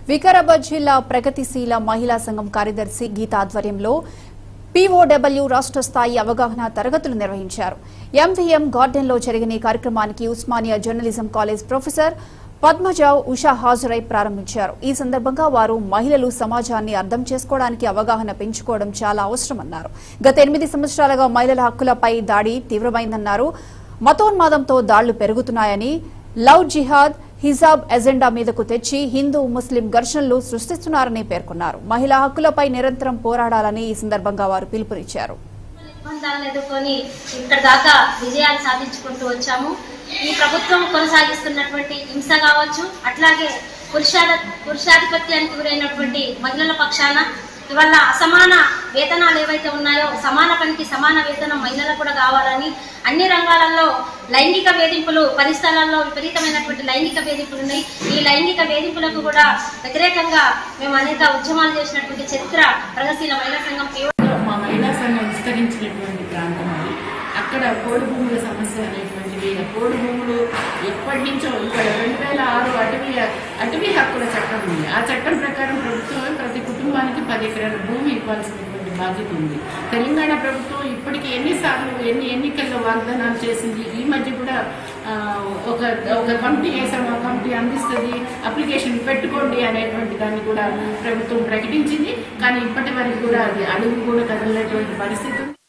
వికారాబాద్ జిల్లా ప్రగతిశీల మహిళా సంఘం కార్యదర్శి గీత ఆధ్వర్యంలో పీఓడబ్ల్యూ రాష్ట్ర స్థాయి అవగాహన తరగతులు నిర్వహించారు ఎంవీఎం గార్డెన్లో జరిగిన ఈ కార్యక్రమానికి Osmania journalism college professor Padmaja Usha హాజరై ప్రారంభించారు ఈ సందర్భంగా వారు మహిళలు సమాజాన్ని అర్థం చేసుకోవడానికి అవగాహన పెంచుకోవడం చాలా అవసరమన్నారు గత ఎనిమిది సంవత్సరాలుగా మహిళల హక్కులపై దాడి తీవ్రమైందన్నారు మతోన్మాదంతో దాళ్లు పెరుగుతున్నాయని లవ్ జిహాద్ హిజాబ్ ఎజెండా మీదకు తెచ్చి హిందూ ముస్లిం ఘర్షణలు సృష్టిస్తున్నారని పేర్కొన్నారు మహిళా హక్కులపై నిరంతరం పోరాడాలని ఈ సందర్భంగా వారు పిలుపునిచ్చారు నిర్బంధాలను ఎదుర్కొని ఇక్కడ దాకా విజయాలు సాధించుకుంటూ వచ్చాము ఈ ప్రభుత్వం కొనసాగిస్తున్నటువంటి హింస కావచ్చు అట్లాగే పురుషాల పురుషాధిపత్యానికి గురైనటువంటి మహిళల పక్షాన ఇవాళ అసమాన వేతనాలు ఏవైతే ఉన్నాయో సమాన పనికి సమాన వేతనం మహిళలకు కూడా కావాలని అన్ని రంగాలలో లైంగిక వేధింపులు పని స్థలాల్లో విపరీతమైనటువంటి లైంగిక వేధింపులు ఉన్నాయి ఈ లైంగిక వేధింపులకు కూడా వ్యతిరేకంగా మేము అనేక ఉద్యమాలు చేసినటువంటి చరిత్ర ప్రగతిశీల మహిళా సంఘం పి మా మహిళా సంఘం విస్తరించినటువంటి ప్రాంతం అది అక్కడ పోడు భూముల సమస్య అనేటువంటిది ఆ పోడు భూములు ఎప్పటి నుంచో ఇక్కడ రెండు వేల ఆరు అటవీ అటవీ హక్కుల చట్టం ఉంది ఆ చట్టం ప్రకారం ప్రభుత్వం ప్రతి కుటుంబానికి పది ఎకరాల భూమి ఇవ్వాల్సినటువంటి బాధ్యత ఉంది తెలంగాణ ప్రభుత్వం ఇప్పటికి ఎన్నిసార్లు ఎన్ని ఎన్నికల్లో వాగ్దానాలు చేసింది ఈ మధ్య కూడా ఆ, ఒక ఒక కమిటీ వేసాము ఆ కమిటీ అందిస్తుంది అప్లికేషన్ పెట్టుకోండి అనేటువంటి దాన్ని కూడా ప్రభుత్వం ప్రకటించింది కానీ ఇప్పటి వరకు కూడా అది అడుగు కూడా కదలనటువంటి పరిస్థితి ఉంది